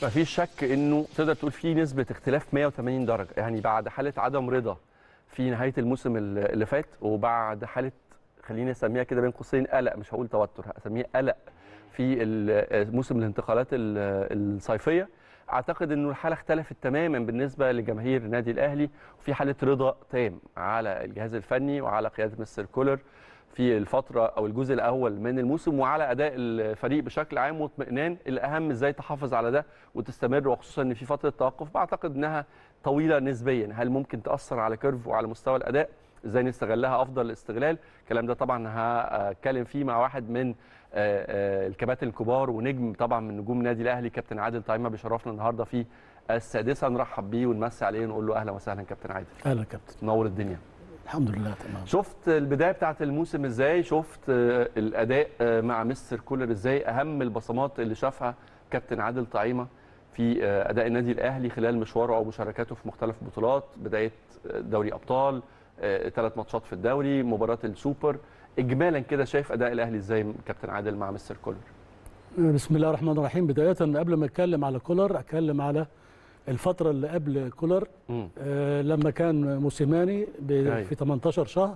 ما فيش شك انه تقدر تقول في نسبه اختلاف 180 درجه يعني بعد حاله عدم رضا في نهايه الموسم اللي فات وبعد حاله خليني اسميها كده بين قوسين قلق مش هقول توتر هسميها قلق في ال- موسم الانتقالات ال- الصيفيه اعتقد انه الحاله اختلفت تماما بالنسبه لجماهير النادي الاهلي وفي حاله رضا تام على الجهاز الفني وعلى قياده مستر كولر في الفتره او الجزء الاول من الموسم وعلى اداء الفريق بشكل عام واطمئنان الاهم ازاي تحافظ على ده وتستمر وخصوصا ان في فتره توقف بعتقد انها طويله نسبيا هل ممكن تاثر على كيرف وعلى مستوى الاداء ازاي نستغلها افضل الاستغلال الكلام ده طبعا هتكلم فيه مع واحد من آه، آه، الكباتن الكبار ونجم طبعا من نجوم النادي الاهلي كابتن عادل طعيمه بيشرفنا النهارده في السادسه نرحب بيه ونمسي عليه ونقول له اهلا وسهلا كابتن عادل اهلا يا كابتن نور الدنيا الحمد لله تمام شفت البدايه بتاعه الموسم ازاي شفت آه، الاداء آه، مع مستر كولر ازاي اهم البصمات اللي شافها كابتن عادل طعيمه في آه، اداء النادي الاهلي خلال مشواره او مشاركاته في مختلف البطولات بدايه آه، دوري ابطال ثلاث ماتشات في الدوري مباراه السوبر اجمالا كده شايف اداء الاهلي ازاي كابتن عادل مع مستر كولر بسم الله الرحمن الرحيم بدايه قبل ما اتكلم على كولر اتكلم على الفتره اللي قبل كولر مم. آه، لما كان موسيماني ب- أيوة. في 18 شهر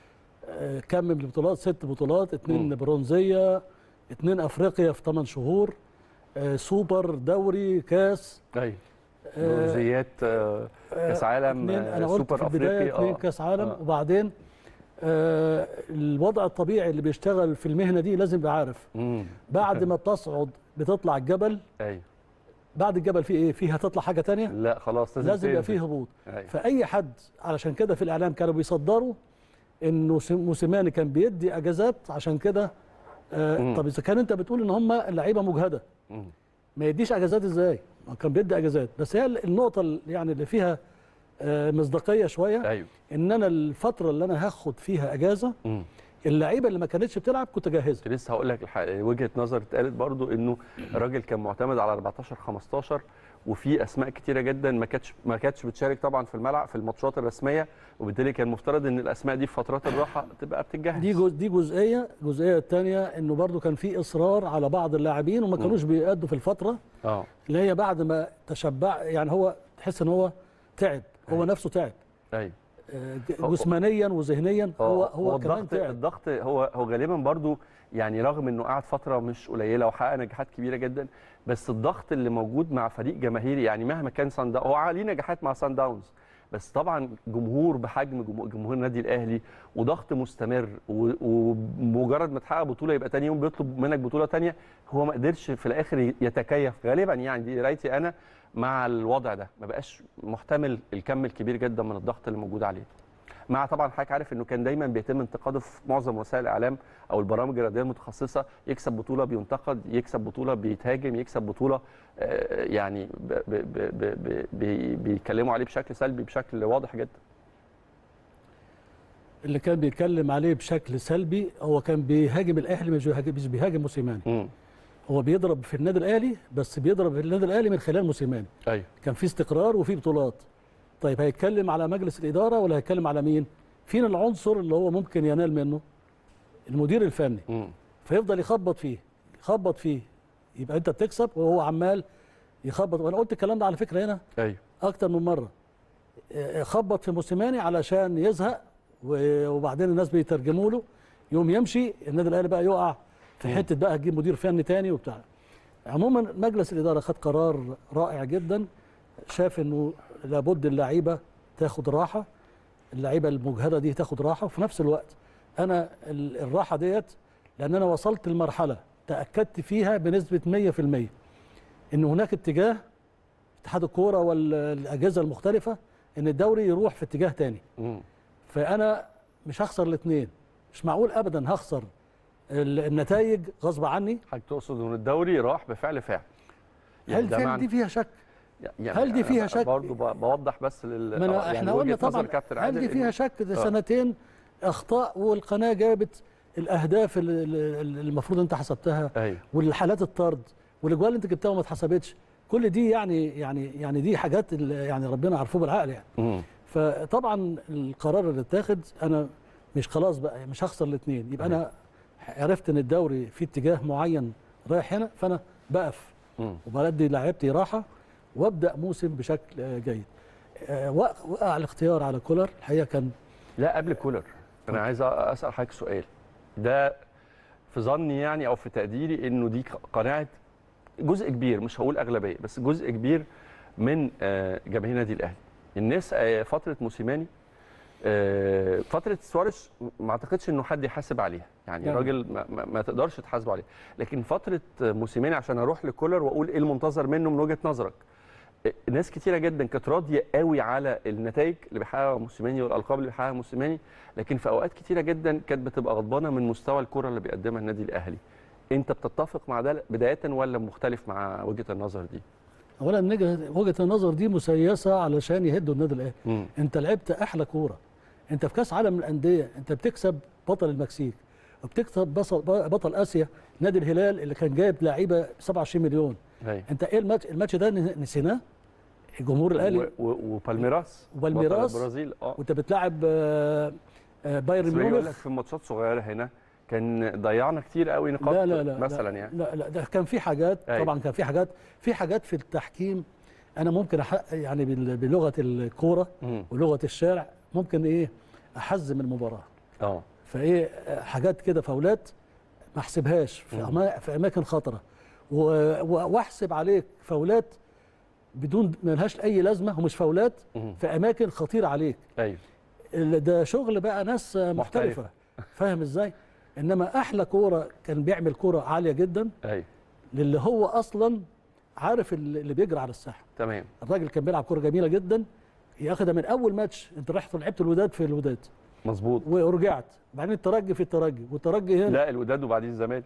آه، كمل البطولات ست بطولات اثنين مم. برونزيه اثنين افريقيا في 8 شهور آه، سوبر دوري كاس ايوه آه، برونزيات آه، كاس عالم اتنين آه، انا قلت سوبر في البدايه افريقي اثنين آه. كاس عالم آه. وبعدين آه، الوضع الطبيعي اللي بيشتغل في المهنه دي لازم يبقى عارف مم. بعد ما بتصعد بتطلع الجبل ايوه بعد الجبل في ايه فيه هتطلع حاجه تانية لا خلاص لازم لازم يبقى تنزل. فيه هبوط أيوة. فاي حد علشان كده في الاعلام كانوا بيصدروا انه س- موسيماني كان بيدي اجازات عشان كده آه مم. طب اذا كان انت بتقول ان هم اللعيبه مجهده مم. ما يديش اجازات ازاي ما كان بيدي اجازات بس هي النقطه اللي- يعني اللي فيها آه مصداقيه شويه ايوه ان انا الفتره اللي انا هاخد فيها اجازه مم. اللعيبه اللي ما كانتش بتلعب كنت جاهزها كنت لسه هقول لك الح- وجهه نظر اتقالت برضو انه الراجل كان معتمد على 14 15 وفي اسماء كتيره جدا ما كانتش ما كانتش بتشارك طبعا في الملعب في الماتشات الرسميه وبالتالي كان مفترض ان الاسماء دي في فترات الراحه تبقى بتتجهز دي جزء دي جزئيه الجزئيه الثانيه انه برضو كان في اصرار على بعض اللاعبين وما كانوش بيأدوا في الفتره اه اللي هي بعد ما تشبع يعني هو تحس ان هو تعب هو أيوة. نفسه تعب ايوه آه، ج- هو- جسمانيا وذهنيا هو آه، هو كمان الضغط تعب الضغط هو هو غالبا برضو يعني رغم انه قعد فتره مش قليله وحقق نجاحات كبيره جدا بس الضغط اللي موجود مع فريق جماهيري يعني مهما كان سان داونز هو عليه نجاحات مع سان داونز بس طبعا جمهور بحجم جمهور, جمهور النادي الاهلي وضغط مستمر و- ومجرد ما تحقق بطوله يبقى تاني يوم بيطلب منك بطوله تانية هو ما قدرش في الاخر يتكيف غالبا يعني دي قرايتي انا مع الوضع ده ما بقاش محتمل الكم الكبير جدا من الضغط اللي موجود عليه مع طبعا حضرتك عارف انه كان دايما بيتم انتقاده في معظم وسائل الاعلام او البرامج الرياضيه المتخصصه يكسب بطوله بينتقد يكسب بطوله بيتهاجم يكسب بطوله آه، يعني ب- ب- ب- ب- ب- بي- بيتكلموا عليه بشكل سلبي بشكل واضح جدا اللي كان بيتكلم عليه بشكل سلبي هو كان بيهاجم الاهلي مش بيهاجم, مش بيهاجم موسيماني امم هو بيضرب في النادي الاهلي بس بيضرب في النادي الاهلي من خلال موسيماني ايوه كان في استقرار وفي بطولات طيب هيتكلم على مجلس الاداره ولا هيتكلم على مين فين العنصر اللي هو ممكن ينال منه المدير الفني امم فيفضل يخبط فيه يخبط فيه يبقى انت بتكسب وهو عمال يخبط وانا قلت الكلام ده على فكره هنا ايوه اكتر من مره اه، خبط في موسيماني علشان يزهق و- وبعدين الناس بيترجموا له يوم يمشي النادي الاهلي بقى يقع في مم. حته بقى هتجيب مدير فني تاني وبتاع عموما مجلس الاداره خد قرار رائع جدا شاف انه لابد اللعيبه تاخد راحه اللعيبه المجهده دي تاخد راحه وفي نفس الوقت انا ال- الراحه ديت لان انا وصلت لمرحله تاكدت فيها بنسبه 100% ان هناك اتجاه اتحاد الكوره والاجهزه المختلفه ان الدوري يروح في اتجاه تاني امم فانا مش هخسر الاثنين مش معقول ابدا هخسر ال- النتائج غصب عني حضرتك تقصد ان الدوري راح بفعل فاعل هل ده فعلا معنى- دي فيها شك يعني هل دي فيها شك؟ برضه بوضح بس لل ما آه، أنا يعني احنا وجهة قلنا نظر طبعا كابتن هل عادل دي فيها إنه- شك ده آه. سنتين اخطاء والقناه جابت الاهداف اللي اللي المفروض انت حسبتها ايوه والحالات الطرد والاجوال اللي انت جبتها وما اتحسبتش كل دي يعني يعني يعني دي حاجات اللي يعني ربنا عارفوه بالعقل يعني امم فطبعا القرار اللي اتاخد انا مش خلاص بقى مش هخسر الاثنين يبقى انا عرفت ان الدوري في اتجاه معين رايح هنا فانا بقف مم. وبدي لعيبتي راحه وابدا موسم بشكل آه، جيد آه، وقع وقع الاختيار على كولر الحقيقه كان لا قبل كولر انا عايز اسال حضرتك سؤال ده في ظني يعني او في تقديري انه دي قناعه جزء كبير مش هقول اغلبيه بس جزء كبير من آه، جماهير النادي الاهلي الناس آه، فتره موسيماني آه، فتره سواريز ما اعتقدش انه حد يحاسب عليها يعني يعني. الراجل ما, ما, ما تقدرش تحاسبه عليها لكن فتره موسيماني عشان اروح لكولر واقول ايه المنتظر منه من وجهه نظرك ناس كتيره جدا كانت راضيه قوي على النتائج اللي بيحققها موسيماني والالقاب اللي بيحققها موسيماني لكن في اوقات كتيره جدا كانت بتبقى غضبانه من مستوى الكره اللي بيقدمها النادي الاهلي انت بتتفق مع ده بدايه ولا مختلف مع وجهه النظر دي اولا نجا- وجهه النظر دي مسيسه علشان يهدوا النادي الاهلي امم انت لعبت احلى كوره انت في كاس عالم الانديه انت بتكسب بطل المكسيك وبتكسب بصل- بطل اسيا نادي الهلال اللي كان جايب لعيبه 27 مليون ايوه انت ايه الماتش الماتش ده نسيناه الجمهور الاهلي و- و- وبالميراس وبالميراس. بطل البرازيل اه وانت بتلعب آه، آه، بايرن بس يقول لك ميونخ في ماتشات صغيره هنا كان ضيعنا كتير قوي نقاط لا لا لا مثلا لا يعني لا لا ده كان في حاجات أيوة. طبعا كان في حاجات في حاجات في التحكيم انا ممكن أحق يعني بال- بلغه الكوره امم ولغه الشارع ممكن ايه احزم المباراه اه فايه آه، حاجات كده فاولات ما احسبهاش في, مم. أما في اماكن خطره و- و- واحسب عليك فاولات بدون ما لهاش اي لازمه ومش فاولات مم. في اماكن خطيره عليك ايوه ال- ده شغل بقى ناس آه، محترفة. محترفه فاهم ازاي انما احلى كوره كان بيعمل كوره عاليه جدا ايوه للي هو اصلا عارف ال- اللي بيجري على الساحه تمام الراجل كان بيلعب كوره جميله جدا ياخدها من اول ماتش انت رحت لعبت الوداد في الوداد مظبوط ورجعت بعدين الترجي في الترجي والترجي هنا لا الوداد وبعدين الزمالك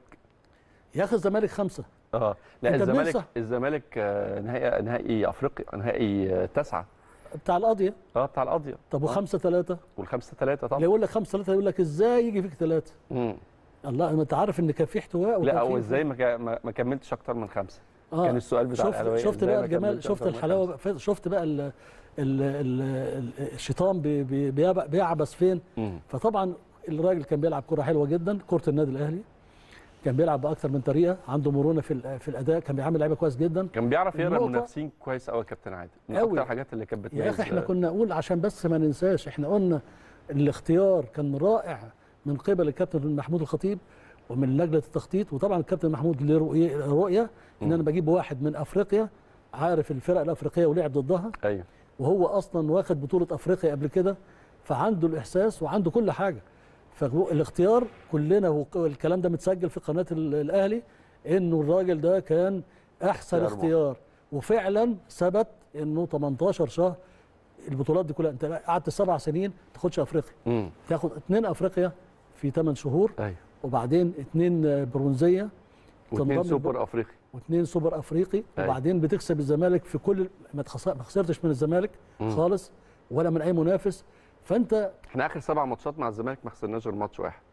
ياخد الزمالك خمسه اه لا أنت الزمالك بننسى. الزمالك آه، نهائي نهائي افريقيا نهائي آه، تسعه بتاع القضيه اه بتاع القضيه طب آه. وخمسه ثلاثه والخمسه ثلاثه اللي طبعا يقول لك خمسه ثلاثه يقول لك ازاي يجي فيك ثلاثه مم. الله ما انت عارف ان كان في احتواء لا وكان هو في- ازاي ما كا- ما ما كملتش اكتر من خمسه آه. كان السؤال بتاع شفت الأهلاوية، شفت إزاي بقى ما الجمال كملتش شفت أكتر من الحلاوه خمسة؟ ف- شفت بقى ال ال ال ال الشيطان بي- بي- بيب- بيعبث فين مم. فطبعا الراجل كان بيلعب كره حلوه جدا كره النادي الاهلي كان بيلعب باكثر من طريقه عنده مرونه في ال- في الاداء كان بيعمل لعيبه كويس جدا كان بيعرف يقرا النقطة- المنافسين كويس قوي يا كابتن عادل من أوي. اكتر الحاجات اللي كانت بتميز يا اخي احنا كنا نقول عشان بس ما ننساش احنا قلنا الاختيار كان رائع من قبل الكابتن محمود الخطيب ومن لجنه التخطيط وطبعا الكابتن محمود له رؤيه رؤية ان انا بجيب واحد من افريقيا عارف الفرق الافريقيه ولعب ضدها ايوه وهو اصلا واخد بطوله افريقيا قبل كده فعنده الاحساس وعنده كل حاجه فالاختيار كلنا والكلام ده متسجل في قناه ال- الاهلي انه الراجل ده كان احسن اختيار اختيار وفعلا ثبت انه 18 شهر البطولات دي كلها انت قعدت سبع سنين ما تاخدش افريقيا امم تاخد اثنين افريقيا في 8 شهور ايوه وبعدين اثنين برونزيه واثنين تنضم سوبر افريقي واثنين سوبر افريقي أيوة. وبعدين بتكسب الزمالك في كل ما تخسر- ما خسرتش من الزمالك مم. خالص ولا من اي منافس فانت احنا اخر سبع ماتشات مع الزمالك ما خسرناش غير ماتش واحد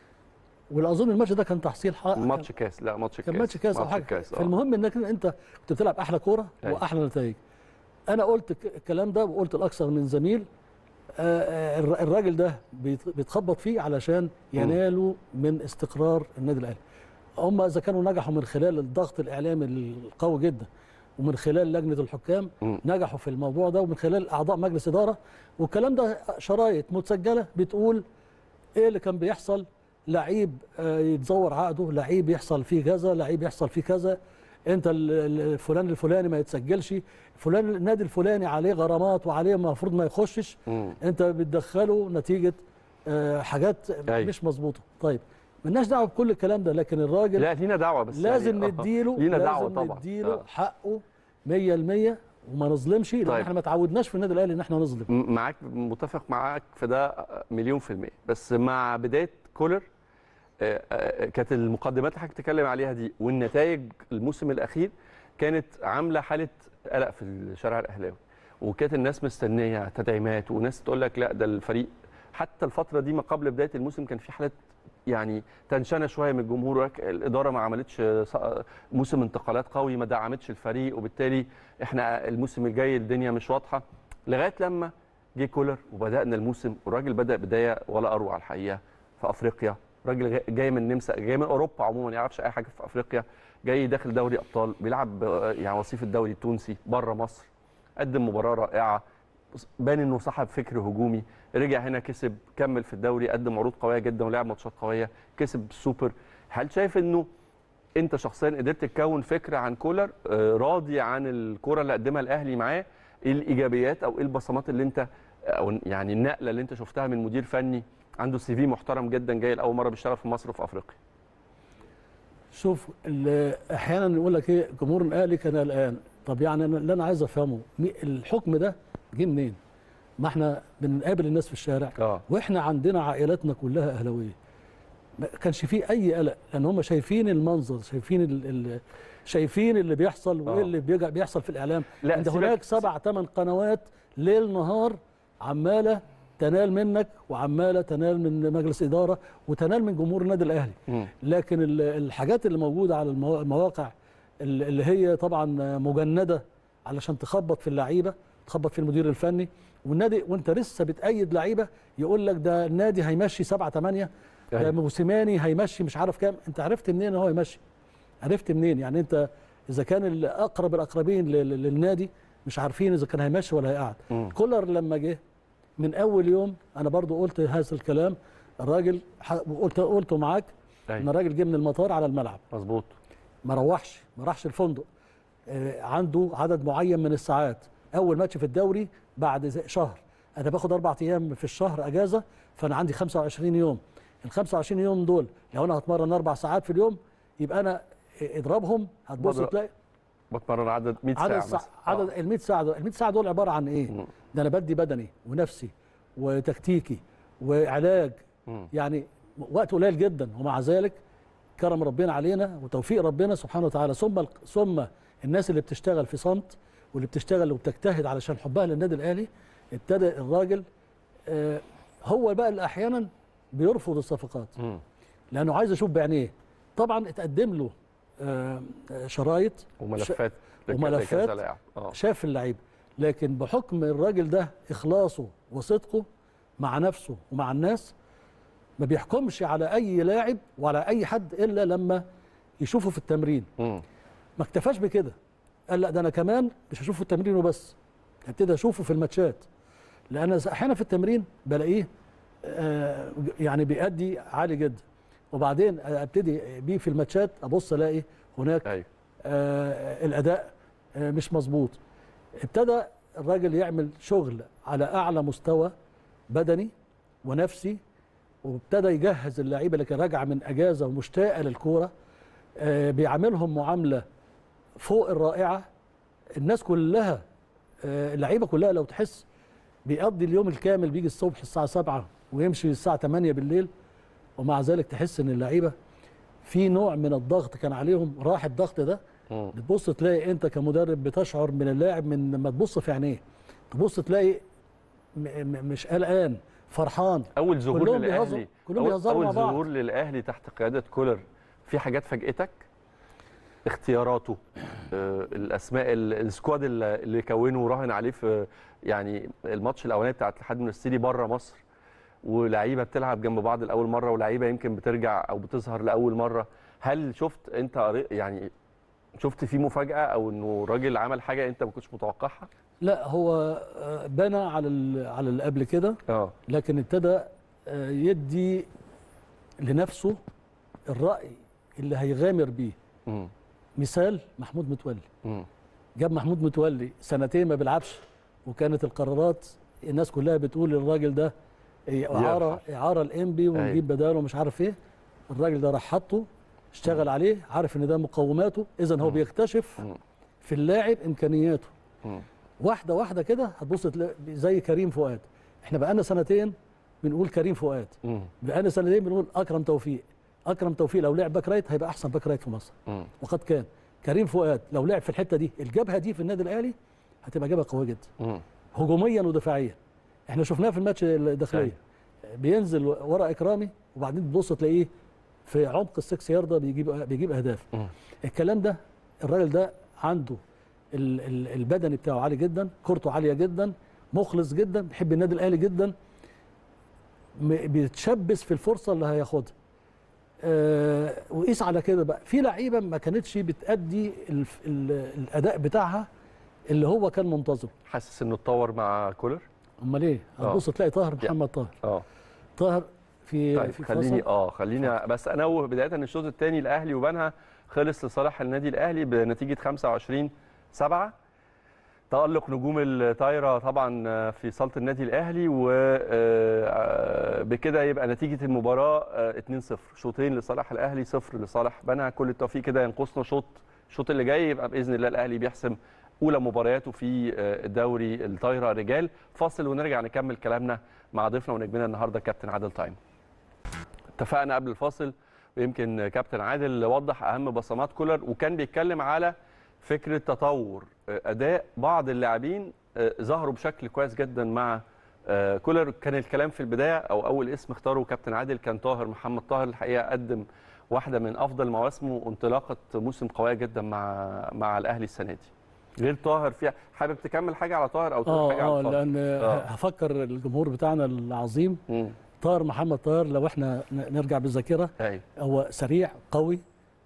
ولا اظن الماتش ده كان تحصيل حق ماتش كاس لا ماتش كاس كان ماتش كاس او حاجه كاس اه فالمهم انك انت كنت بتلعب احلى كوره أيوة. واحلى نتائج انا قلت ك- الكلام ده وقلت لاكثر من زميل آه، آه، الر- الراجل ده بيت- بيتخبط فيه علشان ينالوا من استقرار النادي الاهلي هم اذا كانوا نجحوا من خلال الضغط الاعلامي القوي جدا ومن خلال لجنه الحكام مم. نجحوا في الموضوع ده ومن خلال اعضاء مجلس اداره والكلام ده شرايط متسجله بتقول ايه اللي كان بيحصل لعيب آه، يتزور عقده لعيب يحصل فيه كذا لعيب يحصل فيه كذا انت ال- ال- الفلان الفلاني ما يتسجلش فلان النادي الفلاني عليه غرامات وعليه المفروض ما يخشش مم. انت بتدخله نتيجه آه، حاجات أيوة. مش مظبوطه طيب ملناش دعوه بكل الكلام ده لكن الراجل لا لينا دعوه بس لازم يعني آه، نديله لينا دعوه لازم طبعا نديله آه. حقه 100% وما نظلمش لان طيب. احنا ما تعودناش في النادي الاهلي ان احنا نظلم م- معاك متفق معاك في ده مليون في المية بس مع بداية كولر آه، آه، كانت المقدمات اللي حضرتك بتتكلم عليها دي والنتائج الموسم الأخير كانت عاملة حالة قلق في الشارع الأهلاوي وكانت الناس مستنية تدعيمات وناس تقول لك لا ده الفريق حتى الفترة دي ما قبل بداية الموسم كان في حالة يعني تنشنه شويه من الجمهور ولك- الاداره ما عملتش ص- موسم انتقالات قوي ما دعمتش الفريق وبالتالي احنا الموسم الجاي الدنيا مش واضحه لغايه لما جه كولر وبدانا الموسم والراجل بدا بدايه ولا اروع الحقيقه في افريقيا راجل غا- جاي من النمسا جاي من اوروبا عموما ما يعرفش اي حاجه في افريقيا جاي داخل دوري ابطال بيلعب آه، يعني وصيف الدوري التونسي بره مصر قدم مباراه رائعه بان انه صاحب فكر هجومي رجع هنا كسب كمل في الدوري قدم عروض قويه جدا ولعب ماتشات قويه كسب السوبر هل شايف انه انت شخصيا قدرت تكون فكره عن كولر آه، راضي عن الكره اللي قدمها الاهلي معاه ايه الايجابيات او ايه البصمات اللي انت او يعني النقله اللي انت شفتها من مدير فني عنده سي في محترم جدا جاي لاول مره بيشتغل في مصر وفي افريقيا شوف ال- احيانا يقول لك ايه جمهور الاهلي كان قلقان طب يعني أنا اللي انا عايز افهمه مي- الحكم ده جه منين؟ ما احنا بنقابل الناس في الشارع اه واحنا عندنا عائلاتنا كلها اهلاويه ما كانش فيه اي قلق لان هم شايفين المنظر شايفين ال ال شايفين اللي بيحصل آه. وايه اللي بيجا- بيحصل في الاعلام لا، انت سيبك- هناك سبع ثمان قنوات ليل نهار عماله تنال منك وعماله تنال من مجلس اداره وتنال من جمهور النادي الاهلي مم. لكن ال- الحاجات اللي موجوده على الموا- المواقع ال- اللي هي طبعا مجنده علشان تخبط في اللعيبه تخبط في المدير الفني والنادي وانت لسه بتأيد لعيبه يقول لك ده النادي هيمشي سبعة ثمانية ده أيوة. موسيماني هيمشي مش عارف كام انت عرفت منين ان هو يمشي عرفت منين يعني انت اذا كان الاقرب الاقربين لل- للنادي مش عارفين اذا كان هيمشي ولا هيقعد مم. كولر لما جه من اول يوم انا برضو قلت هذا الكلام الراجل ح- قلت قلته معاك ان أيوة. الراجل جه من المطار على الملعب مظبوط ما روحش ما راحش الفندق آه، عنده عدد معين من الساعات اول ماتش في الدوري بعد زي- شهر انا باخد اربع ايام في الشهر اجازه فانا عندي 25 يوم ال 25 يوم دول لو انا هتمرن اربع ساعات في اليوم يبقى انا اضربهم هتبص بضرب تلاقي بتمرن عدد 100 ساعه عدد مثلا الساعة عدد ال 100 ساعه دول ال 100 ساعه دول عباره عن ايه؟ مم. ده انا بدي بدني ونفسي وتكتيكي وعلاج مم. يعني وقت قليل جدا ومع ذلك كرم ربنا علينا وتوفيق ربنا سبحانه وتعالى ثم ثم الناس اللي بتشتغل في صمت واللي بتشتغل وبتجتهد علشان حبها للنادي الاهلي ابتدى الراجل آه، هو بقى اللي احيانا بيرفض الصفقات مم. لانه عايز يشوف بعينيه طبعا اتقدم له آه، آه، شرايط وملفات لك- وملفات لكذا لاعب اه شاف اللعيب لكن بحكم الراجل ده اخلاصه وصدقه مع نفسه ومع الناس ما بيحكمش على اي لاعب وعلى اي حد الا لما يشوفه في التمرين مم. ما اكتفاش بكده قال لا ده انا كمان مش هشوفه في التمرين وبس ابتدي اشوفه في الماتشات لان احيانا في التمرين بلاقيه آه، يعني بيأدي عالي جدا وبعدين ابتدي بيه في الماتشات ابص الاقي هناك ايوه آه، الاداء آه، مش مظبوط ابتدى الراجل يعمل شغل على اعلى مستوى بدني ونفسي وابتدى يجهز اللعيبه اللي كانت راجعه من اجازه ومشتاقه للكوره آه، بيعاملهم معامله فوق الرائعه الناس كلها آه، اللعيبه كلها لو تحس بيقضي اليوم الكامل بيجي الصبح الساعه 7 ويمشي الساعه 8 بالليل ومع ذلك تحس ان اللعيبه في نوع من الضغط كان عليهم راح الضغط ده مم. بتبص تلاقي انت كمدرب بتشعر من اللاعب من لما تبص في عينيه تبص تلاقي م م مش قلقان فرحان اول ظهور كلهم للاهلي بيهزروا- كلهم أول- بيهزروا اول مع بعض. ظهور للاهلي تحت قياده كولر في حاجات فاجئتك اختياراته آه، الاسماء ال- السكواد اللي اللي كونه وراهن عليه في يعني الماتش الاولاني بتاع الاتحاد المنستيري بره مصر ولعيبه بتلعب جنب بعض لاول مره ولعيبه يمكن بترجع او بتظهر لاول مره هل شفت انت قري- يعني شفت فيه مفاجاه او انه راجل عمل حاجه انت ما كنتش متوقعها لا هو آه، بنى على ال- على اللي قبل كده اه لكن ابتدى آه، يدي لنفسه الرأي اللي هيغامر بيه امم مثال محمود متولي امم جاب محمود متولي سنتين ما بيلعبش وكانت القرارات الناس كلها بتقول الراجل ده اعاره يرحل. اعاره الانبي ونجيب بداله مش عارف ايه الراجل ده راح حطه اشتغل عليه عارف ان ده مقوماته اذا هو مم. بيكتشف مم. في اللاعب امكانياته مم. واحده واحده كده هتبص تلاقي زي كريم فؤاد احنا بقالنا سنتين بنقول كريم فؤاد مم. بقالنا سنتين بنقول اكرم توفيق اكرم توفيق لو لعب باك رايت هيبقى احسن باك رايت في مصر مم. وقد كان كريم فؤاد لو لعب في الحته دي الجبهه دي في النادي الاهلي هتبقى جبهه قويه جدا مم. هجوميا ودفاعيا احنا شفناه في الماتش الداخليه بينزل ورا اكرامي وبعدين تبص تلاقيه في عمق السكس ياردة بيجيب بيجيب اهداف مم. الكلام ده الراجل ده عنده ال- ال- البدني بتاعه عالي جدا كورته عاليه جدا مخلص جدا بيحب النادي الاهلي جدا م- بيتشبث في الفرصه اللي هياخدها آه وقيس على كده بقى في لعيبه ما كانتش بتأدي ال ال الاداء بتاعها اللي هو كان منتظره حاسس انه اتطور مع كولر امال ايه آه. هتبص تلاقي طاهر محمد طاهر اه طاهر في طيب في خليني فصل. اه خليني بس انوه بدايه ان الشوط الثاني الاهلي وبنها خلص لصالح النادي الاهلي بنتيجه 25 7 تألق نجوم الطايرة طبعا في صالة النادي الأهلي وبكده يبقى نتيجة المباراة آه، 2-0 شوطين لصالح الأهلي صفر لصالح بنها كل التوفيق كده ينقصنا شوط الشوط اللي جاي يبقى بإذن الله الأهلي بيحسم أولى مبارياته في آه، الدوري الطايرة رجال فاصل ونرجع نكمل كلامنا مع ضيفنا ونجمنا النهارده كابتن عادل تايم اتفقنا قبل الفاصل ويمكن كابتن عادل وضح اهم بصمات كولر وكان بيتكلم على فكره تطور اداء بعض اللاعبين آه، ظهروا بشكل كويس جدا مع آه، كولر كان الكلام في البدايه او اول اسم اختاره كابتن عادل كان طاهر محمد طاهر الحقيقه قدم واحده من افضل مواسمه وانطلاقه موسم قويه جدا مع مع الاهلي السنه دي غير طاهر فيها حابب تكمل حاجه على طاهر او تقول حاجه اه اه على طاهر لان آه. هفكر الجمهور بتاعنا العظيم مم. طاهر محمد طاهر لو احنا ن- نرجع بالذاكره ايوه هو سريع قوي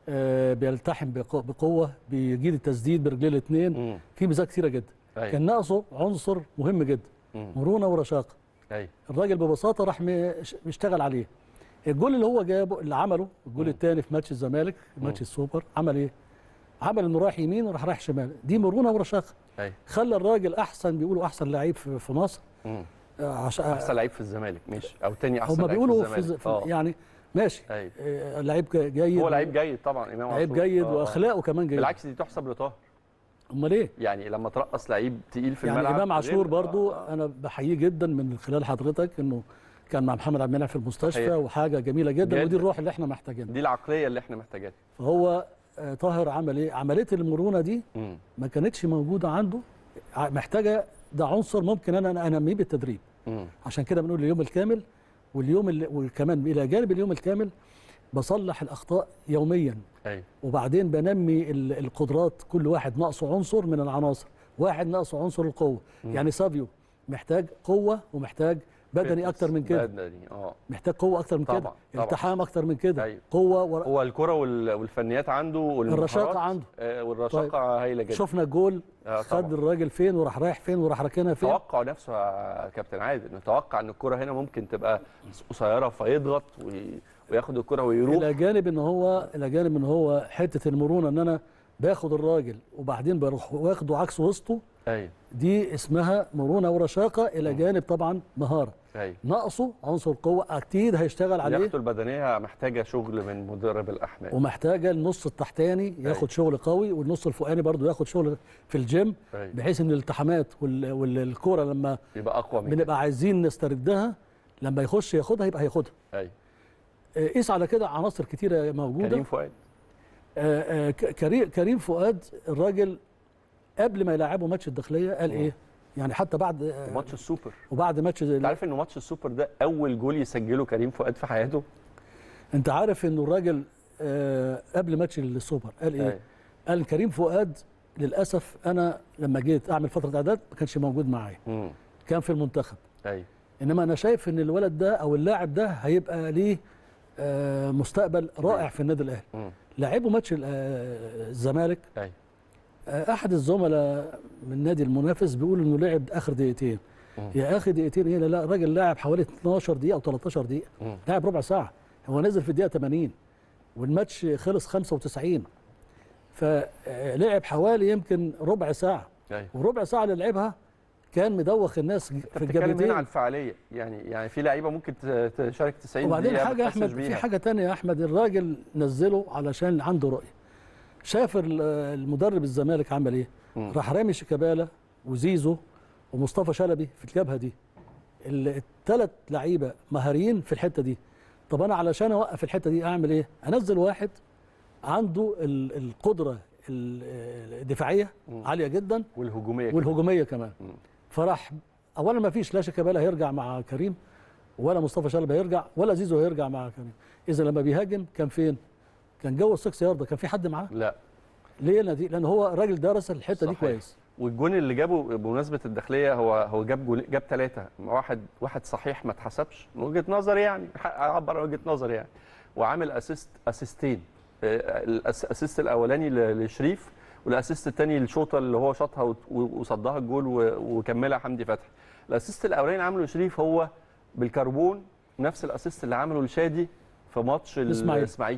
آه بيلتحم بقو- بقوه بيجيد التسديد برجليه الاثنين مم. في ميزات كثيره جدا ايوه كان ناقصه عنصر مهم جدا مم. مرونه ورشاقه ايوه الراجل ببساطه راح مش- مشتغل عليه الجول اللي هو جابه اللي عمله الجول مم. الثاني في ماتش الزمالك مم. ماتش السوبر عمل ايه عمل انه رايح يمين وراح رايح شمال دي مرونه ورشاقه ايوه خلى الراجل احسن بيقولوا احسن لعيب في في مصر مم. آه، عشان احسن لعيب في الزمالك ماشي او تاني احسن هم لعيب بيقولوا في في, الزمالك في اه يعني ماشي ايوه آه، لعيب ج- جيد هو لعيب جيد طبعا امام لعيب عاشور. جيد آه. واخلاقه كمان جيد بالعكس دي تحسب لطاهر امال ايه يعني لما ترقص لعيب تقيل في يعني الملعب امام عاشور غير- برضو آه، آه. انا بحييه جدا من خلال حضرتك انه كان مع محمد عبد المنعم في المستشفى صحيح. وحاجه جميله جدا جدا. ودي الروح اللي احنا محتاجينها دي العقليه اللي احنا محتاجينها فهو آه، طاهر عمل ايه عمليه المرونه دي مم. ما كانتش موجوده عنده ع- محتاجه ده عنصر ممكن انا أنا انميه بالتدريب مم. عشان كده بنقول اليوم الكامل واليوم اللي وكمان الى جانب اليوم الكامل بصلح الاخطاء يوميا ايوه وبعدين بنمي ال- القدرات كل واحد ناقصه عنصر من العناصر واحد ناقصه عنصر القوه مم. يعني سافيو محتاج قوه ومحتاج بدني اكتر من كده بدني اه محتاج قوه اكتر من طبعاً، كده طبعاً. التحام اكتر من كده أيوة. قوه ور... هو الكره وال- والفنيات عنده والمهارات الرشاقة عنده. آه والرشاقه هايله جدا شفنا الجول آه خد طبعاً. الراجل فين وراح رايح فين وراح راكنها فين توقع نفسه يا كابتن عادل نتوقع ان الكره هنا ممكن تبقى قصيره فيضغط وي- وياخد الكره ويروح الى جانب ان هو الى جانب ان هو حته المرونه ان انا باخد الراجل وبعدين بروح واخده عكس وسطه ايوه دي اسمها مرونه ورشاقه الى جانب طبعا مهاره ايوه ناقصه عنصر قوه اكيد هيشتغل عليه لياقته البدنيه محتاجه شغل من مدرب الاحمال ومحتاجه النص التحتاني ياخد أيوة. شغل قوي والنص الفوقاني برضو ياخد شغل في الجيم أيوة. بحيث ان الالتحامات وال- والكوره لما يبقى اقوى من كده بنبقى عايزين نستردها لما يخش ياخدها يبقى هياخدها ايوه آه، قيس على كده عناصر كتيره موجوده كريم فؤاد آه، آه، ك- كريم كريم فؤاد الراجل قبل ما يلعبوا ماتش الداخليه قال مم. ايه يعني حتى بعد آه، ماتش السوبر وبعد ماتش انت عارف انه ماتش السوبر ده اول جول يسجله كريم فؤاد في حياته انت عارف انه الراجل آه، قبل ماتش السوبر قال ايه أيوة. قال كريم فؤاد للاسف انا لما جيت اعمل فتره اعداد ما كانش موجود معايا امم كان في المنتخب ايوه انما انا شايف ان الولد ده او اللاعب ده هيبقى ليه آه، مستقبل رائع في النادي الاهلي امم لعبوا ماتش ال- آه، الزمالك ايوه آه، احد الزملاء من النادي المنافس بيقول انه لعب اخر دقيقتين مم. يا اخي دقيقتين ايه لا لا الراجل لاعب حوالي 12 دقيقه او 13 دقيقه مم. لاعب ربع ساعه هو نزل في الدقيقه 80 والماتش خلص 95 فلعب حوالي يمكن ربع ساعه ايوه وربع ساعه اللي لعبها كان مدوخ الناس في انت بتتكلم هنا الجبهتين على الفعاليه يعني يعني في لعيبه ممكن ت- تشارك 90 وبعدين دقيقه حاجه ما يا تحسش احمد في بيها. حاجه تانية يا احمد الراجل نزله علشان عنده رؤيه شاف ال- المدرب الزمالك عمل ايه مم. راح رامي شيكابالا وزيزو ومصطفى شلبي في الجبهه دي الثلاث لعيبه مهاريين في الحته دي طب انا علشان اوقف الحته دي اعمل ايه انزل واحد عنده ال- القدره ال- الدفاعيه مم. عاليه جدا والهجوميه كمان. والهجوميه كمان مم. فراح اولا ما فيش لا شيكابالا هيرجع مع كريم ولا مصطفى شلبي هيرجع ولا زيزو هيرجع مع كريم اذا لما بيهاجم كان فين كان جوه السكس يارده كان في حد معاه لا ليه لأن دي لان هو راجل درس الحته دي صحيح. كويس والجون اللي جابه بمناسبه الداخليه هو هو جاب جول جاب ثلاثه واحد واحد صحيح ما اتحسبش من وجهه نظري يعني حق اعبر عن وجهه نظري يعني وعامل اسيست اسيستين آه، الاسيست الاولاني ل- لشريف والاسيست الثاني للشوطه اللي هو شاطها وت- وصدها الجول و- وكملها حمدي فتحي الاسيست الاولاني عامله شريف هو بالكربون نفس الاسيست اللي عمله لشادي في ماتش الإسماعيلي. الاسماعيلي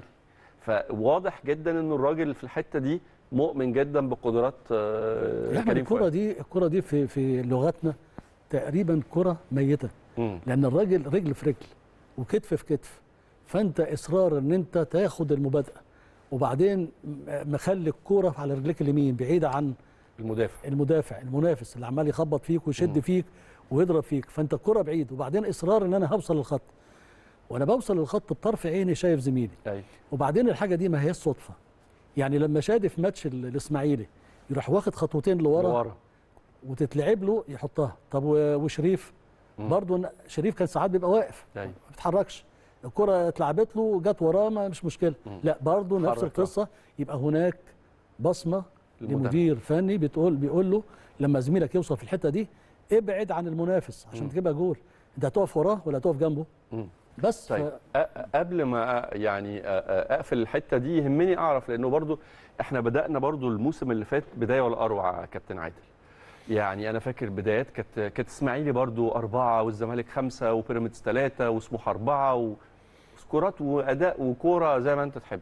فواضح جدا ان الراجل في الحته دي مؤمن جدا بقدرات آه، يا احمد كريم الكره فؤاد دي الكره دي في في لغتنا تقريبا كره ميته مم. لان الراجل رجل في رجل وكتف في كتف فانت اصرار ان انت تاخد المبادئه وبعدين م- مخلي الكوره على رجليك اليمين بعيده عن المدافع المدافع المنافس اللي عمال يخبط فيك ويشد فيك ويضرب فيك فانت الكره بعيد وبعدين اصرار ان انا هوصل للخط وانا بوصل للخط بطرف عيني شايف زميلي ايوه وبعدين الحاجه دي ما هي صدفه يعني لما شادي في ماتش ال- الاسماعيلي يروح واخد خطوتين لورا ورا وتتلعب له يحطها طب و- وشريف مم. برضه ن- شريف كان ساعات بيبقى واقف ايوه ما بيتحركش الكره اتلعبت له جت وراه ما مش مشكله مم. لا برضه نفس اتحرك، آه. القصه يبقى هناك بصمه المدرب. لمدير فني بتقول بيقول له لما زميلك يوصل في الحته دي ابعد عن المنافس عشان مم. تجيبها جول انت هتقف وراه ولا هتقف جنبه مم. بس طيب ف... أ- قبل ما أ- يعني أ- أ- اقفل الحته دي يهمني اعرف لانه برضو احنا بدانا برضو الموسم اللي فات بدايه ولا اروع يا كابتن عادل يعني انا فاكر بدايات كانت كانت اسماعيلي برضو اربعه والزمالك خمسه وبيراميدز ثلاثه وسموحه اربعه وسكورات واداء وكوره زي ما انت تحب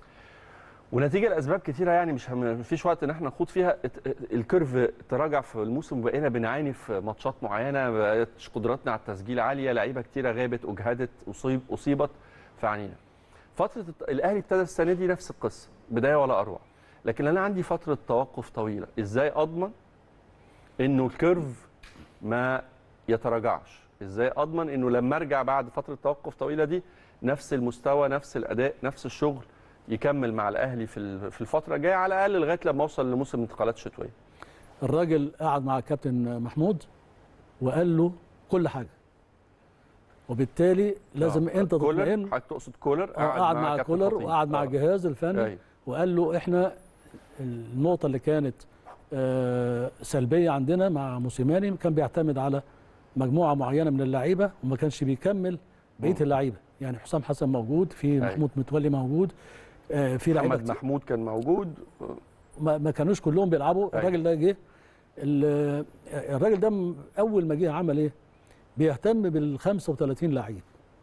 ونتيجه لاسباب كتيره يعني مش هم- مفيش وقت ان احنا نخوض فيها ات- الكيرف تراجع في الموسم وبقينا بنعاني في ماتشات معينه بقتش قدراتنا على التسجيل عاليه لعيبه كتيره غابت اجهدت اصيب اصيبت فعنينا فتره الت- الاهلي ابتدى السنه دي نفس القصه بدايه ولا اروع لكن انا عندي فتره توقف طويله ازاي اضمن انه الكيرف ما يتراجعش ازاي اضمن انه لما ارجع بعد فتره توقف طويله دي نفس المستوى نفس الاداء نفس الشغل يكمل مع الاهلي في ال- في الفتره الجايه على الاقل لغايه لما اوصل لموسم انتقالات شتويه الراجل قعد مع الكابتن محمود وقال له كل حاجه وبالتالي لازم آه. انت كولر تطمئن حضرتك تقصد كولر آه، قعد مع كابتن كولر خطيب. وقعد مع آه. الجهاز الفني أيوة. وقال له احنا النقطه اللي كانت آه، سلبيه عندنا مع موسيماني كان بيعتمد على مجموعه معينه من اللعيبه وما كانش بيكمل بقيه مم. اللعيبه يعني حسام حسن موجود في أيوة. محمود متولي موجود آه، في لعيبه محمد كتير. محمود كان موجود ما ما كانوش كلهم بيلعبوا أيوة. الراجل ده جه ال- الراجل ده م- اول ما جه عمل ايه بيهتم بال 35 لعيب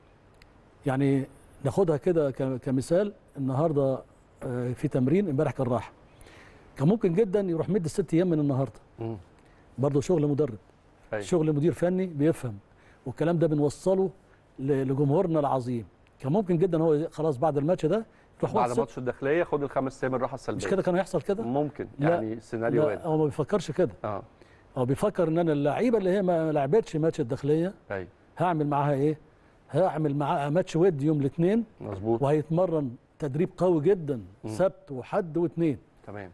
يعني ناخدها كده ك- كمثال النهارده آه، في تمرين امبارح كان راحه كان ممكن جدا يروح مد الست ايام من النهارده مم. برضه شغل مدرب أيوة. شغل مدير فني بيفهم والكلام ده بنوصله ل- لجمهورنا العظيم كان ممكن جدا هو خلاص بعد الماتش ده يروح بعد واخد ست- ماتش الداخليه خد الخمس ايام الراحه السلبيه مش كده كان هيحصل كده ممكن لا. يعني سيناريو لا وارد هو ما بيفكرش كده اه هو بيفكر ان انا اللعيبه اللي هي ما لعبتش ماتش الداخليه ايوه هعمل معاها ايه؟ هعمل معاها ماتش ود يوم الاثنين مظبوط وهيتمرن تدريب قوي جدا مم. سبت وحد واثنين تمام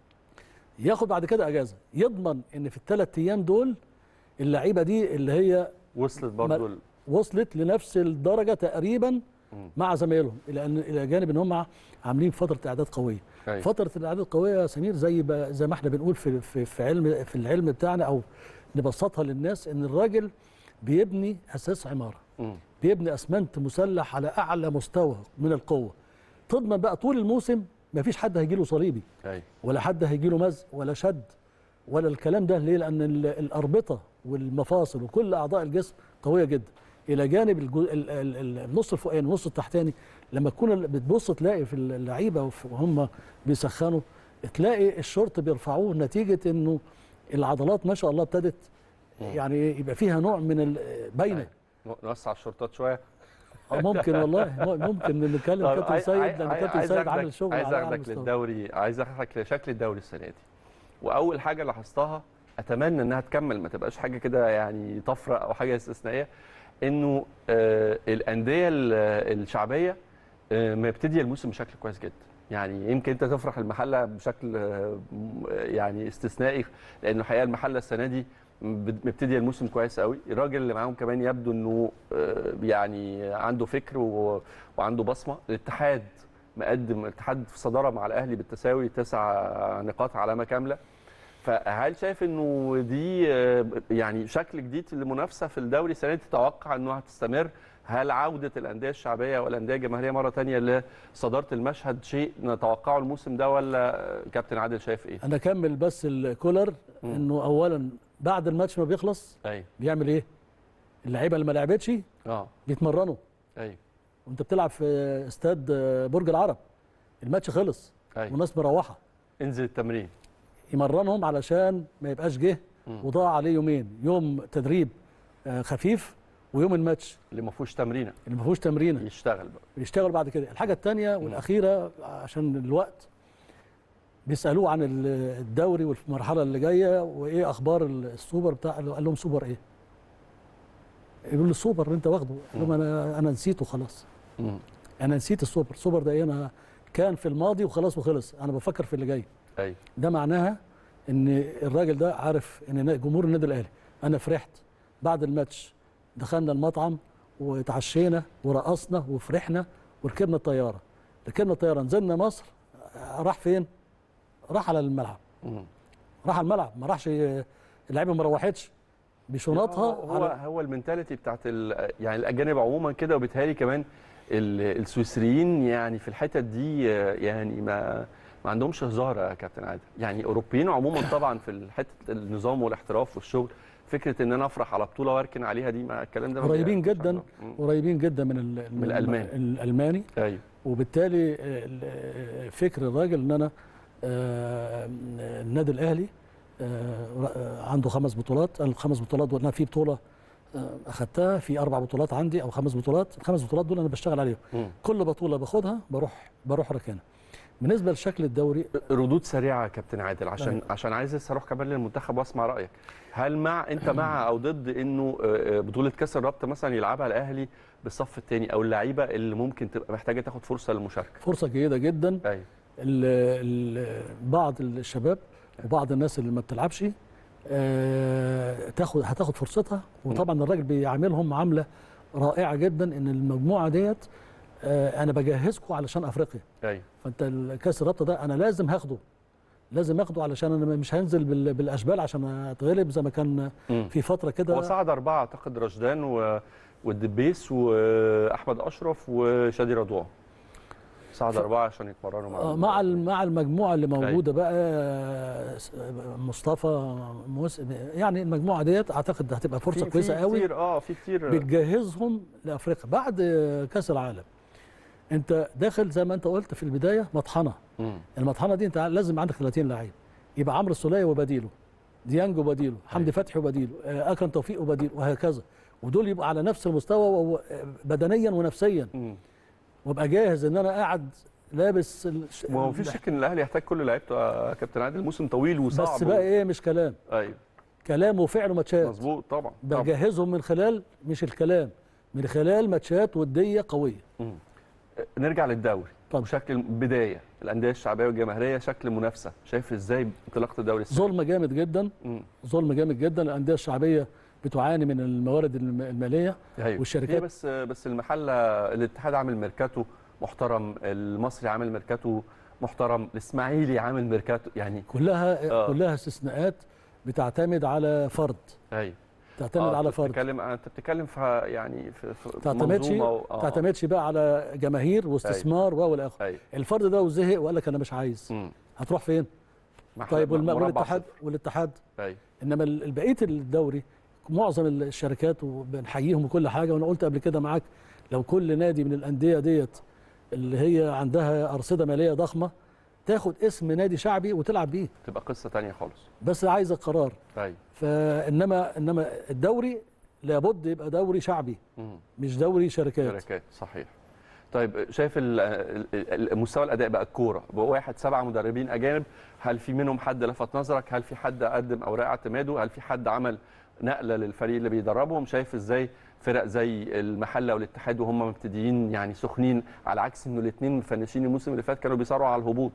ياخد بعد كده اجازه يضمن ان في الثلاث ايام دول اللعيبه دي اللي هي وصلت برضو ال- وصلت لنفس الدرجه تقريبا مم. مع زمايلهم الى ان الى جانب ان هم عاملين فتره اعداد قويه أيوة. فتره الاعداد القويه يا سمير زي ب- زي ما احنا بنقول في في في علم في العلم بتاعنا او نبسطها للناس ان الراجل بيبني اساس عماره مم. بيبني اسمنت مسلح على اعلى مستوى من القوه تضمن بقى طول الموسم ما فيش حد هيجي له صليبي ايوه ولا حد هيجي له مزق ولا شد ولا الكلام ده ليه لان ال- الاربطه والمفاصل وكل اعضاء الجسم قويه جدا الى جانب الجو... ال... ال... ال- النص الفوقاني والنص التحتاني لما تكون ال- بتبص تلاقي في اللعيبه وف- وهم بيسخنوا تلاقي الشورت بيرفعوه نتيجه انه العضلات ما شاء الله ابتدت يعني يبقى فيها نوع من ال- باينه أيوة. نوسع الشورتات شويه أو ممكن والله ممكن نتكلم طب كابتن عاي- سيد عاي- لان عاي- كابتن عايز سيد أخدك- عامل شغل عايز على اعلى اخدك مستوى للدوري عايز اخدك لشكل الدوري السنه دي واول حاجه لاحظتها اتمنى انها تكمل ما تبقاش حاجه كده يعني طفره او حاجه استثنائيه انه آه الانديه ال- الشعبيه آه مبتديه الموسم بشكل كويس جدا يعني يمكن انت تفرح المحله بشكل آه م- يعني استثنائي لانه الحقيقه المحله السنه دي مب- مبتديه الموسم كويس قوي الراجل اللي معاهم كمان يبدو انه آه يعني عنده فكر و- وعنده بصمه الاتحاد مقدم الاتحاد في صداره مع الاهلي بالتساوي تسع نقاط علامه كامله فهل شايف انه دي آه، يعني شكل جديد للمنافسه في الدوري السنه دي تتوقع انه هتستمر هل عوده الانديه الشعبيه والانديه الجماهيريه مره تانية لصداره المشهد شيء نتوقعه الموسم ده ولا كابتن عادل شايف ايه؟ انا اكمل بس الكولر مم. انه اولا بعد الماتش ما بيخلص ايوه بيعمل ايه اللعيبه اللي ما لعبتش اه بيتمرنوا ايوه وانت بتلعب في استاد برج العرب الماتش خلص ايوه والناس مروحه انزل التمرين يمرنهم علشان ما يبقاش جه مم. وضاع عليه يومين يوم تدريب آه، خفيف ويوم الماتش اللي ما فيهوش تمرينه اللي ما فيهوش تمرينه يشتغل بقى بيشتغل بعد كده الحاجه الثانيه والاخيره عشان الوقت بيسالوه عن ال- الدوري والمرحله اللي جايه وايه اخبار السوبر بتاع قال لهم سوبر ايه يقولوا له السوبر اللي انت واخده قال لهم انا انا نسيته خلاص مم. انا نسيت السوبر السوبر ده ايه انا كان في الماضي وخلاص وخلص انا بفكر في اللي جاي ايوه ده معناها ان الراجل ده عارف ان نا- جمهور النادي الاهلي انا فرحت بعد الماتش دخلنا المطعم وتعشينا ورقصنا وفرحنا وركبنا الطياره ركبنا الطياره نزلنا مصر آه، راح فين راح على الملعب مم. راح على الملعب ما راحش اللعيبه ما روحتش بشنطها هو هو, على هو المنتاليتي بتاعت ال- يعني الاجانب عموما كده وبالتالي كمان ال- السويسريين يعني في الحتت دي آه، يعني ما ما عندهمش هزار يا كابتن عادل يعني اوروبيين عموما طبعا في حته النظام والاحتراف والشغل فكره ان انا افرح على بطوله واركن عليها دي ما الكلام ده ما قريبين بيعملش جدا عندهم. مم. قريبين جدا من ال- من الألمان. الالماني ايوه وبالتالي آه، ال- فكر الراجل ان انا آه، النادي الاهلي آه، آه، عنده خمس بطولات أنا الخمس بطولات دول انا في بطوله آه، اخدتها في اربع بطولات عندي او خمس بطولات الخمس بطولات دول انا بشتغل عليهم مم. كل بطوله باخدها بروح بروح ركنها بالنسبه لشكل الدوري ردود سريعه يا كابتن عادل عشان أيوة. عشان عايز لسه اروح كمان للمنتخب واسمع رايك هل مع انت مع او ضد انه آه، آه، بطوله كاس الرابطه مثلا يلعبها الاهلي بالصف الثاني او اللعيبه اللي ممكن تبقى محتاجه تاخد فرصه للمشاركه فرصه جيده جدا ايوه ال- ال- بعض الشباب وبعض الناس اللي ما بتلعبش آه، تاخد هتاخد فرصتها وطبعا الراجل بيعاملهم معامله رائعه جدا ان المجموعه ديت آه، انا بجهزكم علشان افريقيا ايوه فانت الكاس الرابطه ده انا لازم هاخده لازم اخده علشان انا مش هنزل بال- بالاشبال عشان اتغلب زي ما كان مم. في فتره هو كده صعد اربعه اعتقد رشدان و... والدبيس واحمد اشرف وشادي رضوان صعد اربعه عشان يتمرنوا مع آه، مع ال- مع المجموعه اللي موجوده بقى آه، س- مصطفى موس يعني المجموعه ديت اعتقد هتبقى فرصه في- كويسه في قوي كتير اه في كتير بتجهزهم لافريقيا بعد كاس العالم انت داخل زي ما انت قلت في البدايه مطحنه مم. المطحنه دي انت لازم عندك 30 لعيب يبقى عمرو السوليه وبديله ديانج وبديله حمدي فتحي وبديله آه، اكرم توفيق وبديله وهكذا ودول يبقوا على نفس المستوى وهو- بدنيا ونفسيا مم. وابقى جاهز ان انا قاعد لابس ال- ما هو في شك ان الاهلي يحتاج كل لعيبته يا كابتن عادل الموسم طويل وصعب بس بقى ايه مش كلام ايوه كلام وفعل وماتشات مظبوط طبعا طبعا بجهزهم من خلال مش الكلام من خلال ماتشات وديه قويه مم. نرجع للدوري اتفضل. بشكل بدايه الانديه الشعبيه والجماهيريه شكل منافسه شايف ازاي انطلاقه الدوري السنة ظلم جامد جدا مم. ظلم جامد جدا الانديه الشعبيه بتعاني من الموارد الم- الماليه ايوه والشركات- هي بس بس المحله الاتحاد عامل ميركاتو محترم المصري عامل ميركاتو محترم الاسماعيلي عامل ميركاتو يعني كلها آه. كلها استثناءات بتعتمد على فرد ايوه تعتمد على فرد بتتكلم انت بتتكلم في يعني في, في تعتمدش منظومة و- آه. تعتمدش بقى على جماهير واستثمار و والى اخره ايوه الفرد ده وزهق وقال لك انا مش عايز مم. هتروح فين محل- طيب والم- مربع والاتحاد صفر. والاتحاد ايوه انما ال- بقيه الدوري معظم الشركات وبنحييهم وكل حاجه وانا قلت قبل كده معاك لو كل نادي من الانديه ديت اللي هي عندها ارصده ماليه ضخمه تاخد اسم نادي شعبي وتلعب بيه تبقى قصه تانية خالص بس عايزه قرار ايوه فانما انما الدوري لابد يبقى دوري شعبي مم. مش دوري شركات شركات صحيح طيب شايف ال- ال- ال- مستوى الاداء بقى الكوره بواحد سبعه مدربين اجانب هل في منهم حد لفت نظرك هل في حد قدم اوراق اعتماده هل في حد عمل نقله للفريق اللي بيدربهم شايف ازاي فرق زي المحله والاتحاد وهم مبتدئين يعني سخنين على عكس انه الاثنين مفنشين الموسم اللي فات كانوا بيصارعوا على الهبوط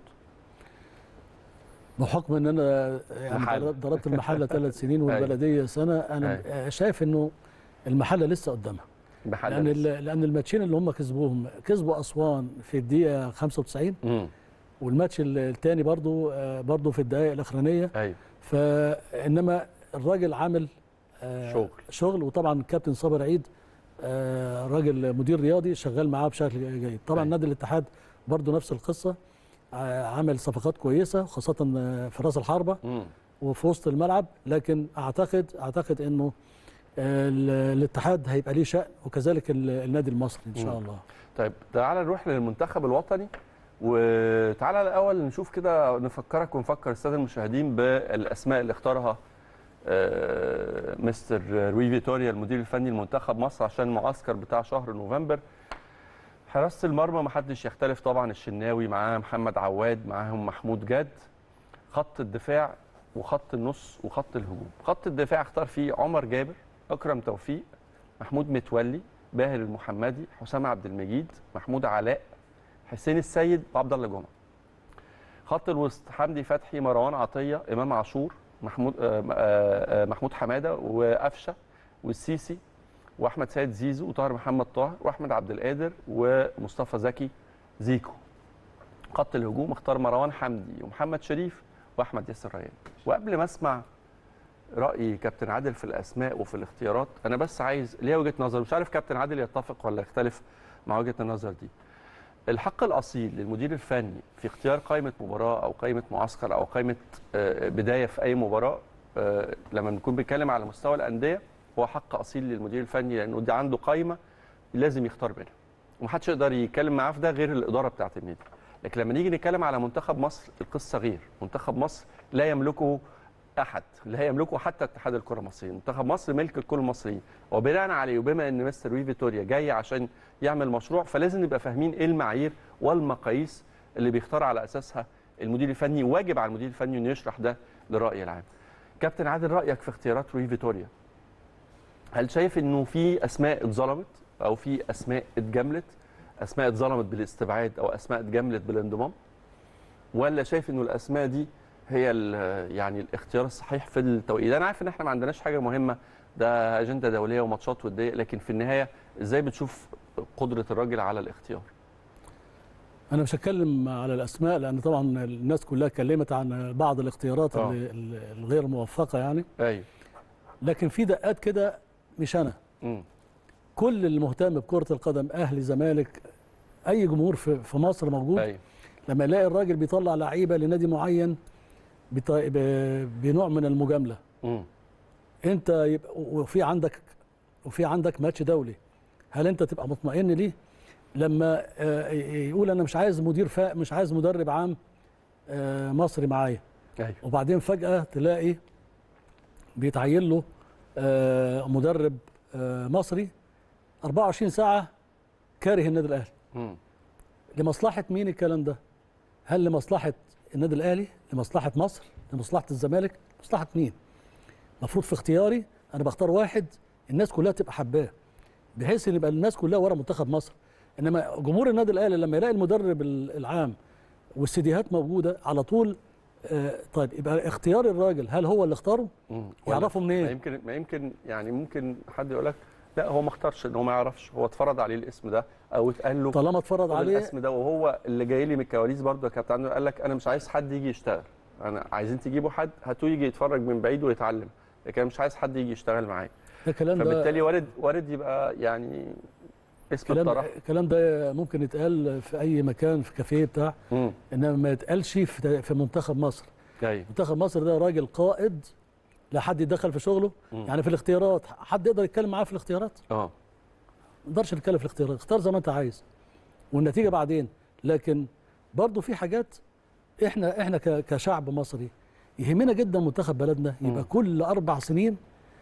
بحكم ان انا يعني محل. ضربت- ضربت المحله ثلاث سنين والبلديه سنه انا شايف انه المحله لسه قدامها المحله لان لسه. ال- لان الماتشين اللي هم كسبوهم كسبوا اسوان في الدقيقه 95 مم. والماتش الثاني برضو آه، برضو في الدقائق الاخرانيه ايوه فانما الراجل عامل آه، شغل. شغل وطبعا الكابتن صابر عيد آه، راجل مدير رياضي شغال معاه بشكل جيد طبعا أيوة. نادي الاتحاد برضو نفس القصه آه، عمل صفقات كويسه خاصه آه، في راس الحربه مم. وفي وسط الملعب لكن اعتقد اعتقد انه آه، ال- الاتحاد هيبقى ليه شأن وكذلك ال- النادي المصري ان شاء مم. الله طيب تعالى نروح للمنتخب الوطني وتعالى الاول نشوف كده نفكرك ونفكر الساده المشاهدين بالاسماء اللي اختارها آه، مستر روي فيتوريا المدير الفني لمنتخب مصر عشان المعسكر بتاع شهر نوفمبر حراسه المرمى ما حدش يختلف طبعا الشناوي معاه محمد عواد معاهم محمود جاد خط الدفاع وخط النص وخط الهجوم خط الدفاع اختار فيه عمر جابر اكرم توفيق محمود متولي باهر المحمدي حسام عبد المجيد محمود علاء حسين السيد وعبد الله جمعه خط الوسط حمدي فتحي مروان عطيه امام عاشور محمود آه، آه، آه، محمود حماده وقفشه والسيسي واحمد سيد زيزو وطاهر محمد طاهر واحمد عبد القادر ومصطفى زكي زيكو خط الهجوم اختار مروان حمدي ومحمد شريف واحمد ياسر ريان وقبل ما اسمع راي كابتن عادل في الاسماء وفي الاختيارات انا بس عايز ليا وجهه نظر مش عارف كابتن عادل يتفق ولا يختلف مع وجهه النظر دي الحق الاصيل للمدير الفني في اختيار قائمه مباراه او قائمه معسكر او قائمه آه، بدايه في اي مباراه آه، لما بنكون بنتكلم على مستوى الانديه هو حق اصيل للمدير الفني لانه دي عنده قائمه لازم يختار منها ومحدش يقدر يتكلم معاه في ده غير الاداره بتاعه النادي لكن لما نيجي نتكلم على منتخب مصر القصه غير منتخب مصر لا يملكه احد لا يملكه حتى اتحاد الكره المصري منتخب مصر ملك الكل المصريين وبناء عليه وبما ان مستر وي فيتوريا جاي عشان يعمل مشروع فلازم نبقى فاهمين ايه المعايير والمقاييس اللي بيختار على اساسها المدير الفني واجب على المدير الفني انه يشرح ده للراي العام كابتن عادل رايك في اختيارات روي فيتوريا هل شايف انه في اسماء اتظلمت او في اسماء اتجملت اسماء اتظلمت بالاستبعاد او اسماء اتجملت بالانضمام ولا شايف انه الاسماء دي هي ال- يعني الاختيار الصحيح في التوقيت انا عارف ان احنا ما عندناش حاجه مهمه ده اجنده دوليه وماتشات وديه لكن في النهايه ازاي بتشوف قدره الراجل على الاختيار انا مش هتكلم على الاسماء لان طبعا الناس كلها اتكلمت عن بعض الاختيارات آه. اللي- اللي- الغير موفقه يعني ايوه لكن في دقات كده مش انا امم كل المهتم بكره القدم اهلي زمالك اي جمهور في في مصر موجود ايوه لما يلاقي الراجل بيطلع لعيبه لنادي معين بط- ب- بنوع من المجامله امم انت يبقى وفي عندك وفي عندك ماتش دولي هل انت تبقى مطمئن ليه لما آه، يقول انا مش عايز مدير فا مش عايز مدرب عام آه، مصري معايا ايوه وبعدين فجاه تلاقي بيتعين له آه، مدرب آه، مصري 24 ساعه كاره النادي الاهلي امم لمصلحه مين الكلام ده هل لمصلحه النادي الاهلي لمصلحه مصر لمصلحه الزمالك مصلحه مين المفروض في اختياري انا بختار واحد الناس كلها تبقى حباه بحيث ان يبقى الناس كلها ورا منتخب مصر انما جمهور النادي الاهلي لما يلاقي المدرب ال- العام والسيديهات موجوده على طول آه طيب يبقى اختيار الراجل هل هو اللي اختاره مم. يعرفوا منين؟ ما يمكن ما يمكن يعني ممكن حد يقول لك لا هو ما اختارش ان هو ما يعرفش هو اتفرض عليه الاسم ده او اتقال له طالما اتفرض خد عليه الاسم ده وهو اللي جاي لي من الكواليس برضه يا كابتن عنده قال لك انا مش عايز حد يجي يشتغل انا عايزين تجيبوا حد هاتوه يجي يتفرج من بعيد ويتعلم لكن أنا مش عايز حد يجي يشتغل معايا ده الكلام ده فبالتالي وارد وارد يبقى يعني اسم الكلام الطرف الكلام ده ممكن يتقال في اي مكان في كافيه بتاع امم انما ما يتقالش في في منتخب مصر ايوه منتخب مصر ده راجل قائد لا حد يتدخل في شغله مم. يعني في الاختيارات حد يقدر يتكلم معاه في الاختيارات اه ما نقدرش نتكلم في الاختيارات اختار زي ما انت عايز والنتيجه بعدين لكن برضو في حاجات احنا احنا ك- كشعب مصري يهمنا جدا منتخب بلدنا يبقى مم. كل اربع سنين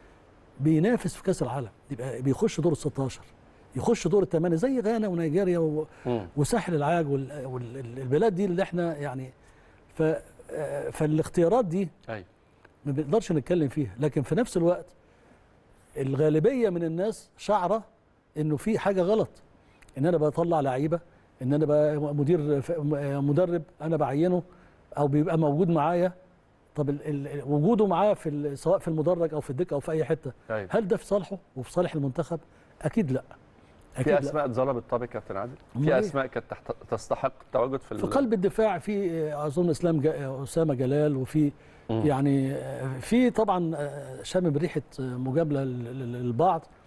بينافس في كاس العالم يبقى بيخش دور ال 16 يخش دور الثمانيه زي غانا ونيجيريا و... امم وساحل العاج والبلاد دي اللي احنا يعني ف آه، فالاختيارات دي ايوه ما بنقدرش نتكلم فيها لكن في نفس الوقت الغالبيه من الناس شعره انه في حاجه غلط ان انا بطلع لعيبه ان انا بقى مدير ف- مدرب انا بعينه او بيبقى موجود معايا طب ال- ال- وجوده معاه في ال- سواء في المدرج او في الدكه او في اي حته ايوه هل ده في صالحه وفي صالح المنتخب اكيد لا اكيد في لا اسماء اتظلمت طب يا كابتن عادل أمال في إيه؟ اسماء كانت تحت- تستحق التواجد في في ال- قلب الدفاع في آه، اظن اسلام جا- اسامه جلال وفي مم. يعني آه، في طبعا آه، شامم ريحه آه، مجامله لل- لل- للبعض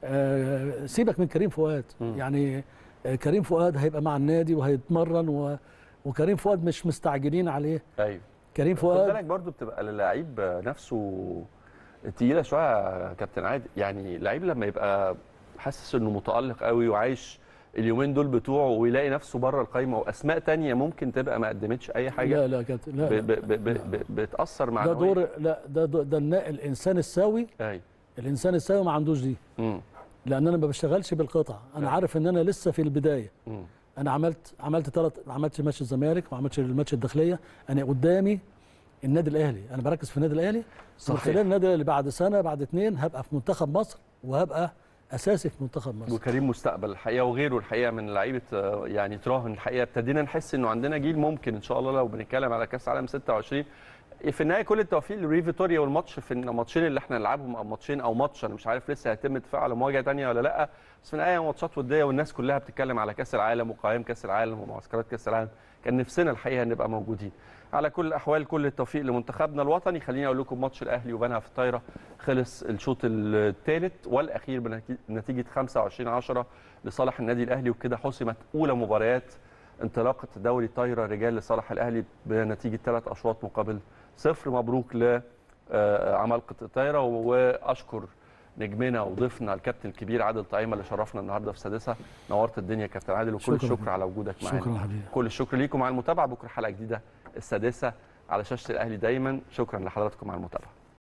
آه، سيبك من كريم فؤاد مم. يعني آه، كريم فؤاد هيبقى مع النادي وهيتمرن و... وكريم فؤاد مش مستعجلين عليه ايوه كريم خد فؤاد بالك برضو بتبقى اللعيب نفسه تقيله شويه يا كابتن عادل يعني لعيب لما يبقى حاسس انه متالق قوي وعايش اليومين دول بتوعه ويلاقي نفسه بره القايمه واسماء تانية ممكن تبقى ما قدمتش اي حاجه لا لا كانت لا, ب لا. ب ب ب ب بتاثر مع ده دور لا ده ده, ده النا- الانسان السوي ايوه الانسان السوي ما عندوش دي امم لان انا ما بشتغلش بالقطع انا لا. عارف ان انا لسه في البدايه امم انا عملت عملت ثلاث ما عملتش ماتش الزمالك ما عملتش الماتش الداخليه انا قدامي النادي الاهلي انا بركز في النادي الاهلي صحيح. من خلال النادي الاهلي بعد سنه بعد اتنين هبقى في منتخب مصر وهبقى اساسي في منتخب مصر وكريم مستقبل الحقيقه وغيره الحقيقه من لعيبه آه، يعني تراهن الحقيقه ابتدينا نحس انه عندنا جيل ممكن ان شاء الله لو بنتكلم على كاس عالم 26 في النهايه كل التوفيق لري فيتوريا والماتش في الماتشين اللي احنا نلعبهم او ماتشين او ماتش انا مش عارف لسه هيتم اتفاق على مواجهه ثانيه ولا لا بس في النهايه ماتشات وديه والناس كلها بتتكلم على كاس العالم وقائم كاس العالم ومعسكرات كاس العالم كان نفسنا الحقيقه نبقى موجودين على كل الاحوال كل التوفيق لمنتخبنا الوطني خليني اقول لكم ماتش الاهلي وبنها في الطايره خلص الشوط الثالث والاخير بنتي- بنتيجه 25 10 لصالح النادي الاهلي وكده حسمت اولى مباريات انطلاقه دوري الطايره رجال لصالح الاهلي بنتيجه ثلاث اشواط مقابل صفر مبروك لعمالقه الطايره واشكر نجمنا وضيفنا الكابتن الكبير عادل طعيمه اللي شرفنا النهارده في سادسه نورت الدنيا يا كابتن عادل وكل شكراً. الشكر على وجودك معانا شكرا حبيبي كل الشكر ليكم على المتابعه بكره حلقه جديده السادسه على شاشه الاهلي دايما شكرا لحضراتكم على المتابعه